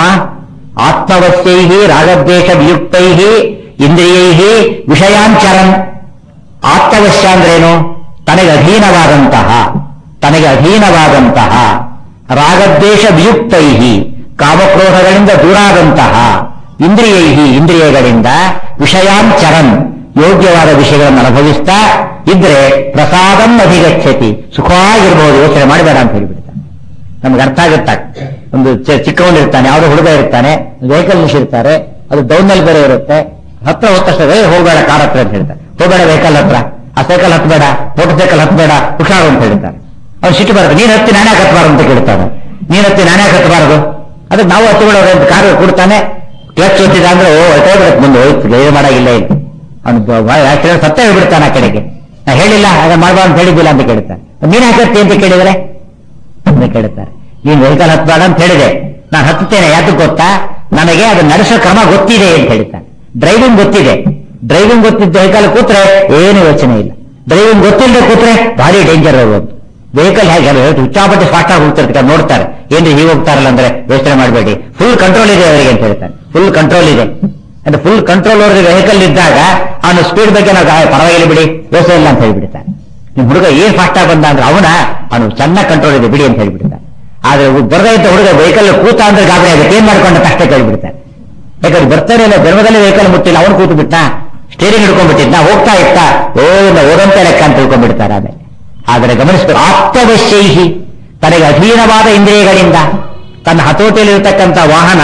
ಆತ್ಮವಶ್ಯೈ ರಾಗದ್ವೇಷ ವಿಯುಕ್ತೈ ಇಂದ್ರಿಯೈ ವಿಷಯಾಂಚರನ್ ಆತ್ಮವಶ್ಯ ಅಂದ್ರೇನು ತನಗೆ ಅಧೀನವಾದಂತಹ ತನಗೆ ಅಧೀನವಾದಂತಹ ರಾಗದ್ವೇಷ ವಿಯುಕ್ತೈ ಕಾಮಕ್ರೋಧಗಳಿಂದ ದೂರಾದಂತಹ ಇಂದ್ರಿಯೈ ಇಂದ್ರಿಯಗಳಿಂದ ವಿಷಯಾಂಚರನ್ ಯೋಗ್ಯವಾದ ವಿಷಯಗಳನ್ನು ಅನುಭವಿಸ್ತಾ ಇದ್ರೆ ಪ್ರಸಾದಂ ಅಧಿಗಚ್ಚತಿ ಸುಖವಾಗಿರ್ಬೋದು ಯೋಚನೆ ಮಾಡಬೇಡ ಅಂತ ಹೇಳಿಬಿಡ್ತಾನೆ ನಮ್ಗೆ ಅರ್ಥ ಆಗುತ್ತಾ ಒಂದು ಚ- ಚಿಕ್ಕವನಿರ್ತಾನೆ ಯಾವುದೋ ಹುಡುಗ ಇರ್ತಾನೆ ವೆಹಿಕಲ್ ನಿಲ್ಲಿಸಿರ್ತಾರೆ ಅದು ಡೌನ್ನಲ್ಲಿ ಬೇರೆ ಇರುತ್ತೆ ಹತ್ರ ಹೋದ ತಕ್ಷಣ "ಏ, ಹೋಗ್ಬೇಡ ಕಾರ್ ಹತ್ರ ಅಂತ ಹೇಳ್ತಾರೆ ಹೋಗ್ಬೇಡ ವೆಹಿಕಲ್ ಹತ್ರ ಆ ಸೈಕಲ್ ಹತ್ಬೇಡ ಮೋಟರ್ ಸೈಕಲ್ ಹತ್ಬೇಡ ಹುಷಾರು ಅಂತ ಹೇಳ್ತಾರೆ ಅವ್ನು ಸಿಟ್ಟು ಬರುತ್ತೆ ನೀನ್ ಹತ್ತಿ ನಾನೇ ಹತ್ಬಾರ್ದು ಅಂತ ಕೇಳ್ತಾನೆ ನೀನ್ ಹತ್ತಿ ನಾನೇ ಹತ್ಬಾರದು ಅದಕ್ಕೆ ನಾವು ಹತ್ತುಬಿಡೋರು ಅಂತ ಕಾರ್ ಕೊಡ್ತಾನೆ ಕ್ಲಚ್ ಒತ್ತಿದ ಅಂದ್ರೆ ಓ ಹೊಟ್ಟೋಗ್ಬಿಡುತ್ತೆ ಮುಂದೆ ಹೋಯ್ತು ಏನು ಮಾಡಾಗಿಲ್ಲ ಇಲ್ಲಿ ಅವನು ಆಕ್ಸಿಡೆಂಟ್ ಸತ್ತ ಹೇಳ್ಬಿಡ್ತಾನೆ ಆ ಕಡೆಗೆ ನಾ ಹೇಳಿಲ್ಲ ಹಾಗೆ ಮಾಡಬಾರ್ದು ಅಂತ ಹೇಳಿದ್ದಿಲ್ಲ ಅಂತ ಕೇಳ್ತಾನೆ ನೀನ್ ಹಾಕತ್ತಿ ಅಂತ ಕೇಳಿದ್ರೆ ಅಂತ ಕೇಳುತ್ತಾರೆ ನೀನ್ ವೆಹಿಕಲ್ ಹತ್ಬೇಡ ಅಂತ ಹೇಳಿದೆ ನಾನು ಹತ್ತುತ್ತೇನೆ ಯಾಕೆ ಗೊತ್ತಾ ನನಗೆ ಅದು ನಡೆಸೋ ಕ್ರಮ ಗೊತ್ತಿದೆ ಅಂತ ಹೇಳ್ತಾನೆ ಡ್ರೈವಿಂಗ್ ಗೊತ್ತಿದೆ ಡ್ರೈವಿಂಗ್ ಗೊತ್ತಿದ್ದ ವೆಹಿಕಲ್ ಕೂತ್ರೆ ಏನು ಯೋಚನೆ ಇಲ್ಲ ಡ್ರೈವಿಂಗ್ ಗೊತ್ತಿಲ್ಲದೆ ಕೂತ್ರೆ ಭಾರಿ ಡೇಂಜರ್ ಹೋಗೋದು ವೆಹಿಕಲ್ ಹೇಗೆ ಅದು ಹುಚ್ಚಾಪಟ್ಟಿ ಫಾಸ್ಟ್ ಆಗಿ ಹೋಗ್ತಿರ್ತಾರೆ ನೋಡ್ತಾರೆ ಏನ್ರಿ ಹೀಗೆ ಹೋಗ್ತಾರಲ್ಲ ಅಂದ್ರೆ ಯೋಚನೆ ಮಾಡಬೇಡಿ ಫುಲ್ ಕಂಟ್ರೋಲ್ ಇದೆ ಅವರಿಗೆ ಅಂತ ಹೇಳ್ತಾರೆ ಫುಲ್ ಕಂಟ್ರೋಲ್ ಇದೆ ಅಂದ್ರೆ ಫುಲ್ ಕಂಟ್ರೋಲ್ ಅವ್ರಿಗೆ ವೆಹಿಕಲ್ ಇದ್ದಾಗ ಅವನು ಸ್ಪೀಡ್ ಬಗ್ಗೆ ನಾವು "ಆ, ಪರವಾಗಿಲ್ಲ ಬಿಡಿ ಯೋಚನೆ ಇಲ್ಲ ಅಂತ ಹೇಳ್ಬಿಡ್ತಾನೆ ನಿಮ್ ಹುಡುಗ ಏನ್ ಫಾಸ್ಟ್ ಆಗಿ ಬಂದ ಅಂದ್ರೆ ಅವನ ಅವನು ಚೆನ್ನಾಗಿ ಕಂಟ್ರೋಲ್ ಇದೆ ಬಿಡಿ ಅಂತ ಹೇಳ್ಬಿಡ್ತಾನೆ ಆದ್ರೆ ಬರದೇ ಇದ್ದ ಹುಡುಗ ವೆಹಿಕಲ್ ಕೂತ ಅಂದ್ರೆ ಗಾಬರಿ ಆಗುತ್ತೆ ಏನ್ ಮಾಡ್ಕೊಂಡ ಕಷ್ಟ ಕೇಳ್ಬಿಡ್ತಾನೆ ಯಾಕಂದ್ರೆ ಬರ್ತಾನೆ ಇಲ್ಲ ಜನ್ಮದಲ್ಲಿ ವೆಹಿಕಲ್ ಮುಟ್ಟಿಲ್ಲ ಅವನು ಕೂತು ಬಿಟ್ಟ ಸ್ಟೇರಿಂಗ್ ಹಿಡ್ಕೊಂಡ್ಬಿಟ್ಟಿದ್ದ ಹೋಗ್ತಾ ಇತ್ತ ಓ ಇನ್ನ ಓದಂತ ಲೆಕ್ಕ ಅಂತ ತಿಳ್ಕೊಂಡ್ಬಿಡ್ತಾರೆ ಆಮೇಲೆ ಆದರೆ ಗಮನಿಸಬೇಕು ಆತ್ಮವಶ್ಯೈಹಿ ತನಗೆ ಅಧೀನವಾದ ಇಂದ್ರಿಯಗಳಿಂದ ತನ್ನ ಹತೋಟಿಯಲ್ಲಿರತಕ್ಕಂಥ ವಾಹನ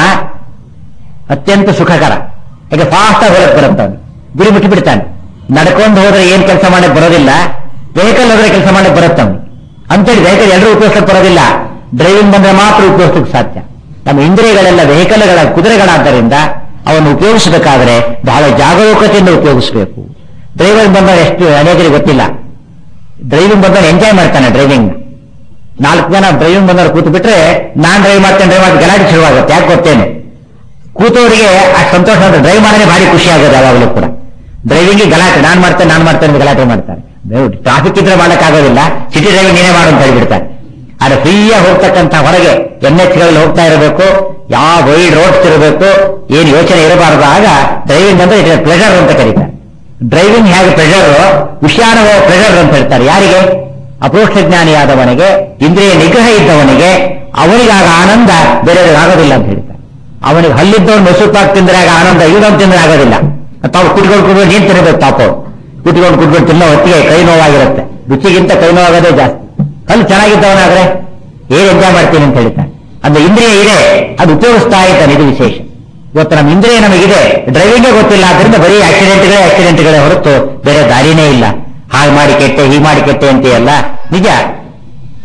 ಅತ್ಯಂತ ಸುಖಕರ ಯಾಕೆ ಫಾಸ್ಟ್ ಆಗಿ ಹೊರಗೆ ಬರುತ್ತೆ ಅವನು ಗುರಿ ಬಿಟ್ಟು ಬಿಡ್ತಾನೆ ನಡ್ಕೊಂಡು ಹೋದ್ರೆ ಏನ್ ಕೆಲಸ ಮಾಡಕ್ ಬರೋದಿಲ್ಲ ವೆಹಿಕಲ್ ಹೋದ್ರೆ ಕೆಲಸ ಮಾಡಕ್ ಬರುತ್ತೆ ಅವನು ಅಂತೇಳಿ ವೆಹಿಕಲ್ ಎಲ್ಲರೂ ಉಪಯೋಗಿಸಕ್ ಬರೋದಿಲ್ಲ ಡ್ರೈವಿಂಗ್ ಬಂದ್ರೆ ಮಾತ್ರ ಉಪಯೋಗಿಸಕ್ಕೆ ಸಾಧ್ಯ ನಮ್ಮ ಇಂದ್ರಿಯಗಳೆಲ್ಲ ವೆಹಿಕಲ್ಗಳ ಕುದುರೆಗಳಾದ್ದರಿಂದ ಅವನ್ನು ಉಪಯೋಗಿಸಬೇಕಾದ್ರೆ ಬಹಳ ಜಾಗರೂಕತೆಯಿಂದ ಉಪಯೋಗಿಸಬೇಕು ಡ್ರೈವರ್ ಬಂದಾಗ ಎಷ್ಟು ಅನೇಕರಿಗೆ ಗೊತ್ತಿಲ್ಲ ಡ್ರೈವಿಂಗ್ ಬಂದಾಗ ಎಂಜಾಯ್ ಮಾಡ್ತಾನೆ ಡ್ರೈವಿಂಗ್ ನಾಲ್ಕು ಜನ ಡ್ರೈವಿಂಗ್ ಬಂದವರು ಕೂತು ಬಿಟ್ರೆ ನಾನ್ ಡ್ರೈವ್ ಮಾಡ್ತೇನೆ ಡ್ರೈವ್ ಮಾಡಿ ಗಲಾಟೆ ಶುರುವಾಗುತ್ತೆ ಯಾಕೆ ಗೊತ್ತೇನೆ ಕೂತವರಿಗೆ ಅಷ್ಟು ಸಂತೋಷ ಅಂದ್ರೆ ಡ್ರೈವ್ ಮಾಡಿದ್ರೆ ಭಾರಿ ಖುಷಿ ಆಗೋದು ಯಾವಾಗಲೂ ಕೂಡ ಡ್ರೈವಿಂಗ್ ಗಲಾಟೆ ನಾನ್ ಮಾಡ್ತೇನೆ ನಾನ್ ಮಾಡ್ತೇನೆ ಅಂತ ಗಲಾಟೆ ಮಾಡ್ತಾರೆ ಟ್ರಾಫಿಕ್ ಇದ್ರೆ ಮಾಡಕ್ಕಾಗೋದಿಲ್ಲ ಸಿಟಿ ಡ್ರೈವಿಂಗ್ ನೀನೇ ಮಾಡು ಅಂತ ಹೇಳ್ಬಿಡ್ತಾರೆ ಆದ್ರೆ ಫ್ರೀಯಾಗಿ ಹೋಗ್ತಕ್ಕಂಥ ಹೊರಗೆ ಎನ್ ಎಚ್ ಗಳಲ್ಲಿ ಹೋಗ್ತಾ ಇರಬೇಕು ಯಾವ ವೈಡ್ ರೋಡ್ಸ್ ಇರಬೇಕು ಏನು ಯೋಚನೆ ಇರಬಾರದು ಆಗ ಡ್ರೈವಿಂಗ್ ಅಂದ್ರೆ ಇಟ್ ಪ್ಲೆಜರ್ ಅಂತ ಕರೀತಾರೆ ಡ್ರೈವಿಂಗ್ ಹೇಗೆ ಪ್ರೆಷರ್ ವಿಷಾನುಭವ ಪ್ರೆಷರ್ ಅಂತ ಹೇಳ್ತಾರೆ ಯಾರಿಗೆ ಅಪರೋಕ್ಷ ಜ್ಞಾನಿಯಾದವನಿಗೆ ಇಂದ್ರಿಯ ನಿಗ್ರಹ ಇದ್ದವನಿಗೆ ಅವನಿಗೆ ಆಗ ಆನಂದ ಬೇರೆ ಆಗೋದಿಲ್ಲ ಅಂತ ಹೇಳ್ತಾರೆ ಅವನಿಗೆ ಹಲ್ಲಿದ್ದವನು ಮೆಸುತ್ತಾಗಿ ತಿಂದ್ರೆ ಆಗ ಆನಂದ ಇವನೊಂದು ತಿಂದ್ರೆ ಆಗೋದಿಲ್ಲ ತಾವು ಕುಟ್ಕೊಂಡು ಕುಟ್ಕೊಂಡು ನೀನ್ ತಿನ್ನಬೇಕು ತಾಪು ಕುಟ್ಕೊಂಡು ಕುಟ್ಕೊಂಡು ತಿನ್ನೋ ಹೊತ್ತಿಗೆ ಕೈ ನೋವಾಗಿರುತ್ತೆ ರುಚಿಗಿಂತ ಕೈ ನೋವಾಗೋದೇ ಜಾಸ್ತಿ ಹಲ್ಲು ಚೆನ್ನಾಗಿದ್ದವನಾದ್ರೆ ಏನ್ ಎಂಜಾಯ್ ಮಾಡ್ತೀನಿ ಅಂತ ಹೇಳ್ತಾನೆ ಅಂದ್ರೆ ಇಂದ್ರಿಯ ಇದೆ ಅದು ಉಪಯೋಗಿಸ್ತಾ ಇದ್ದಾನೆ ಇದು ವಿಶೇಷ ಇವತ್ತು ನಮ್ಮ ಇಂದ್ರಿಯ ನಮಗಿದೆ ಡ್ರೈವಿಂಗೇ ಗೊತ್ತಿಲ್ಲ ಆದ್ರಿಂದ ಬರೀ ಆಕ್ಸಿಡೆಂಟ್ಗಳೇ ಆಕ್ಸಿಡೆಂಟ್ಗಳೇ ಹೊರತು ಬೇರೆ ದಾರಿನೇ ಇಲ್ಲ ಹಾಗೆ ಮಾಡಿ ಕೆಟ್ಟೆ ಹೀಗೆ ಮಾಡಿ ಕೆಟ್ಟೆ ಅಂತೆಯಲ್ಲ ನಿಜ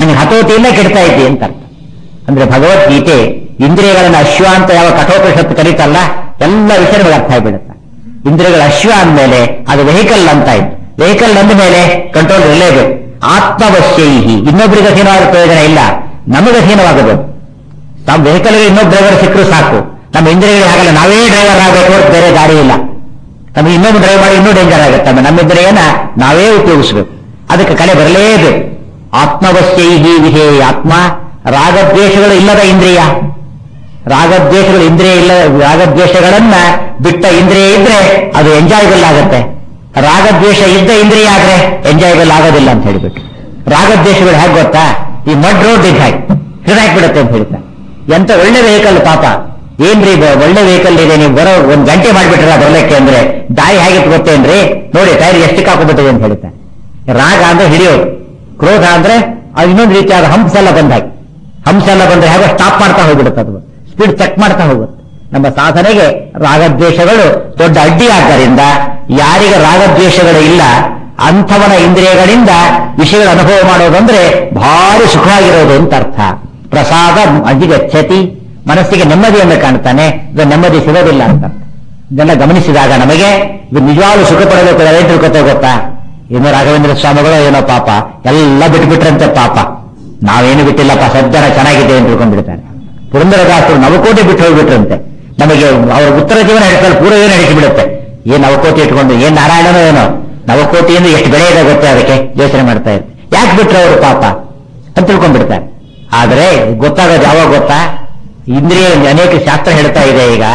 ನನಗೆ ಹತೋಟಿಯಿಂದ ಕೆಡ್ತಾ ಇದ್ದಿ ಅಂತ ಅರ್ಥ ಅಂದ್ರೆ ಭಗವದ್ಗೀತೆ ಇಂದ್ರಿಯಗಳನ್ನ ಅಶ್ವ ಅಂತ ಯಾವ ಕಠೋಪನಿಷತ್ತು ಕರೀತಲ್ಲ ಎಲ್ಲ ವಿಷಯಗಳು ಅರ್ಥ ಆಗಿಬಿಡುತ್ತೆ ಇಂದ್ರಿಯಗಳ ಅಶ್ವ ಅಂದಮೇಲೆ ಅದು ವೆಹಿಕಲ್ ಅಂತ ಆಯ್ತು ವೆಹಿಕಲ್ ಅಂದ ಮೇಲೆ ಕಂಟ್ರೋಲ್ ಇರಲೇಬೇಕು ಆತ್ಮವಶ್ಯೈಹಿ ಇನ್ನೊಬ್ಬರಿಗೆ ಅಧೀನವಾದ ಪ್ರಯೋಜನ ಇಲ್ಲ ನಮಗೆ ಅಧೀನವಾಗಬೇಕು ನಮ್ಮ ವೆಹಿಕಲ್ಗೆ ಇನ್ನೊಬ್ಬ ಡ್ರೈವರ್ ಸಿಕ್ಕರು ಸಾಕು ನಮ್ಮ ಇಂದ್ರಿಯಗಳಿಗೆ ಹಾಗಲ್ಲ ನಾವೇ ಡ್ರೈವರ್ ಆಗಬೇಕು ಹೊರತು ಬೇರೆ ದಾರಿ ಇಲ್ಲ ನಮಗೆ ಇನ್ನೊಬ್ಬ ಡ್ರೈವ್ ಮಾಡಿ ಇನ್ನೂ ಡೇಂಜರ್ ಆಗುತ್ತೆ ನಮ್ಮ ನಮ್ಮ ಇಂದ್ರಿಯನ ನಾವೇ ಉಪಯೋಗಿಸಬೇಕು ಅದಕ್ಕೆ ಕಲೆ ಬರಲೇಬೇಕು ಆತ್ಮವಶ್ಯೈಹಿ ವಿಧೇಯ ಆತ್ಮ ರಾಗದ್ವೇಷಗಳು ಇಲ್ಲದ ಇಂದ್ರಿಯ ರಾಗದ್ವೇಷಗಳು ಇಂದ್ರಿಯ ಇಲ್ಲ ರಾಗದ್ವೇಷಗಳನ್ನ ಬಿಟ್ಟ ಇಂದ್ರಿಯ ಇದ್ರೆ ಅದು ಎಂಜಾಯಬಲ್ ಆಗುತ್ತೆ ರಾಗದ್ವೇಷ ಇದ್ದ ಇಂದ್ರಿಯ ಆದ್ರೆ ಎಂಜಾಯಬಲ್ ಆಗೋದಿಲ್ಲ ಅಂತ ಹೇಳಿಬಿಟ್ಟು ರಾಗದ್ವೇಷಗಳು ಹೇಗೆ ಗೊತ್ತಾ ಈ ಮಡ್ ರೋಡ್ ಇದ್ದ ಹಾಗೆ ಹಿಡಿದಾಕ್ಬಿಡುತ್ತೆ ಅಂತ ಹೇಳ್ತಾರೆ ಎಂತ ಒಳ್ಳೆ ವೆಹಿಕಲ್ ಪಾಪ ಏನ್ರಿ ಇದು ಒಳ್ಳೆ ವೆಹಿಕಲ್ ಇದೆ ನೀವು ಬರೋ ಒಂದ್ ಗಂಟೆ ಮಾಡ್ಬಿಟ್ರ ಬರಲಿಕ್ಕೆ ಅಂದ್ರೆ ದಾರಿ ಹೇಗಿತ್ತು ಗೊತ್ತೇನ್ರಿ ನೋಡಿ ಟೈರ್ ಎಷ್ಟಕ್ಕೆ ಹಾಕೋಬಿಟ್ಟಿದೆ ಅಂತ ಹೇಳ್ತಾರೆ ರಾಗ ಅಂದ್ರೆ ಹಿಡಿಯೋದು ಕ್ರೋಧ ಅಂದ್ರೆ ಅದು ಇನ್ನೊಂದು ರೀತಿಯಾದ ಹಂಪ್ಸ್ ಎಲ್ಲ ಬಂದಾಗಿ ಹಂಸ ಎಲ್ಲ ಬಂದ್ರೆ ಹೇಗೋ ಸ್ಟಾಪ್ ಮಾಡ್ತಾ ಹೋಗ್ಬಿಡುತ್ತೆ ಅದು ಸ್ಪೀಡ್ ಚೆಕ್ ಮಾಡ್ತಾ ಹೋಗುತ್ತೆ ನಮ್ಮ ಸಾಧನೆಗೆ ರಾಗದ್ವೇಷಗಳು ದೊಡ್ಡ ಅಡ್ಡಿ ಆದ್ದರಿಂದ ಯಾರಿಗೆ ರಾಗದ್ವೇಷಗಳು ಇಲ್ಲ ಅಂಥವನ ಇಂದ್ರಿಯಗಳಿಂದ ವಿಷಯಗಳ ಅನುಭವ ಮಾಡೋದಂದ್ರೆ ಭಾರಿ ಸುಖವಾಗಿರೋದು ಅಂತ ಅರ್ಥ ಪ್ರಸಾದ ಅಧಿಗಚ್ಚತಿ ಮನಸ್ಸಿಗೆ ನೆಮ್ಮದಿಯನ್ನು ಕಾಣ್ತಾನೆ ಇದು ನೆಮ್ಮದಿ ಸಿಗೋದಿಲ್ಲ ಅಂತ ಇದೆಲ್ಲ ಗಮನಿಸಿದಾಗ ನಮಗೆ ಇದು ನಿಜವಾಗ್ಲೂ ಸುಖ ಪಡಬೇಕು ಏನು ತಿಳ್ಕೊತೇ ಗೊತ್ತಾ ಏನೋ ರಾಘವೇಂದ್ರ ಸ್ವಾಮಿಗಳು ಏನೋ ಪಾಪ ಎಲ್ಲ ಬಿಟ್ಬಿಟ್ರಂತೆ ಪಾಪ ನಾವೇನು ಬಿಟ್ಟಿಲ್ಲಪ್ಪ ಸಜ್ಜನ ಚೆನ್ನಾಗಿದೆ ಅಂತ ತಿಳ್ಕೊಂಡ್ಬಿಡ್ತಾರೆ ಪುರಂದರದಾಸರು ನವಕೋಟಿ ಬಿಟ್ಟು ಹೋಗ್ಬಿಟ್ರಂತೆ ನಮಗೆ ಅವರ ಉತ್ತರ ಜೀವನ ನಡೆಸಲು ಪೂರ್ವ ಏನು ನಡೆಸಿಬಿಡುತ್ತೆ ಏನ್ ನವಕೋಟಿ ಇಟ್ಕೊಂಡು ಏನ್ ನಾರಾಯಣನೋ ಏನೋ ನವಕೋಟಿಯಿಂದ ಎಷ್ಟು ಬೆಳೆ ಇದೆ ಗೊತ್ತೇ ಅದಕ್ಕೆ ಯೋಚನೆ ಮಾಡ್ತಾ ಇರ್ತಾರೆ ಯಾಕೆ ಬಿಟ್ರು ಅವರು ಪಾಪ ಅಂತ ತಿಳ್ಕೊಂಡ್ಬಿಡ್ತಾರೆ ಆದ್ರೆ ಗೊತ್ತಾಗೋದು ಯಾವಾಗ ಗೊತ್ತಾ ಇಂದ್ರಿಯ ಅನೇಕ ಶಾಸ್ತ್ರ ಹೇಳ್ತಾ ಇದೆ ಈಗ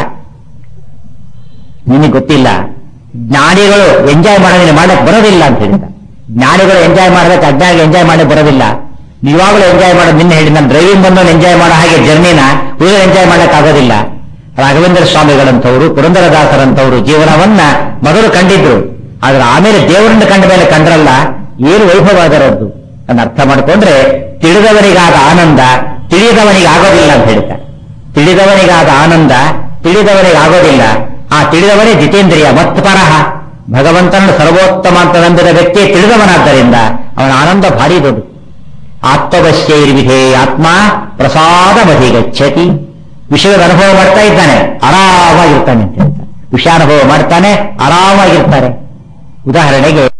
ನಿನಗೆ ಗೊತ್ತಿಲ್ಲ ಜ್ಞಾನಿಗಳು ಎಂಜಾಯ್ ಮಾಡೋದನ್ನ ಮಾಡಕ್ ಬರೋದಿಲ್ಲ ಅಂತ ಹೇಳ್ತಾರೆ ಜ್ಞಾನಿಗಳು ಎಂಜಾಯ್ ಮಾಡಬೇಕು ಅಜ್ಞಾನಿಗಳು ಎಂಜಾಯ್ ಮಾಡಕ್ ಬರೋದಿಲ್ಲ ನಿಜವಾಗ್ಲೂ ಎಂಜಾಯ್ ಮಾಡೋದು ನಿನ್ನೆ ಹೇಳಿ ನಾನು ಡ್ರೈವಿಂಗ್ ಬಂದವನು ಎಂಜಾಯ್ ಮಾಡೋ ಹಾಗೆ ಜರ್ನಿನ ಉಳಿದ ಎಂಜಾಯ್ ಮಾಡಕ್ ಆಗೋದಿಲ್ಲ ರಾಘವೇಂದ್ರ ಸ್ವಾಮಿಗಳಂತವರು ಪುರಂದರದಾಸರಂತವರು ಜೀವನವನ್ನ ಮೊದಲು ಕಂಡಿದ್ರು ಆದ್ರೆ ಆಮೇಲೆ ದೇವರನ್ನ ಕಂಡ ಮೇಲೆ ಕಂಡ್ರಲ್ಲ ಏನು ವೈಭವ ಅದರದ್ದು ಅನ್ನ ಅರ್ಥ ಮಾಡ್ಕೊಂಡ್ರೆ ತಿಳಿದವನಿಗಾದ ಆನಂದ ತಿಳಿದವನಿಗೆ ಆಗೋದಿಲ್ಲ ಅಂತ ಹೇಳ್ತಾರೆ ತಿಳಿದವನಿಗಾದ ಆನಂದ ತಿಳಿದವನಿಗೆ ಆಗೋದಿಲ್ಲ ಆ ತಿಳಿದವನೇ ಜಿತೇಂದ್ರಿಯ ಮತ್ಪರಹ ಭಗವಂತನ ಸರ್ವೋತ್ತಮ ಅಂತ ನಂಬಿದ ವ್ಯಕ್ತಿ ತಿಳಿದವನಾದ್ದರಿಂದ ಅವನ ಆನಂದ ಭಾರಿ ದೊಡ್ಡ ಆತ್ಮವಶ್ಯೈರ್ವಿಧೇ ಆತ್ಮ ಪ್ರಸಾದ ಗಚ್ಚತಿ ವಿಷಯದ ಅನುಭವ ಮಾಡ್ತಾ ಇದ್ದಾನೆ ಆರಾಮಾಗಿರ್ತಾನೆ ಅಂತ ಹೇಳ್ತಾರೆ ವಿಷಯಾನುಭವ ಮಾಡ್ತಾನೆ ಆರಾಮಾಗಿರ್ತಾರೆ ಉದಾಹರಣೆಗೆ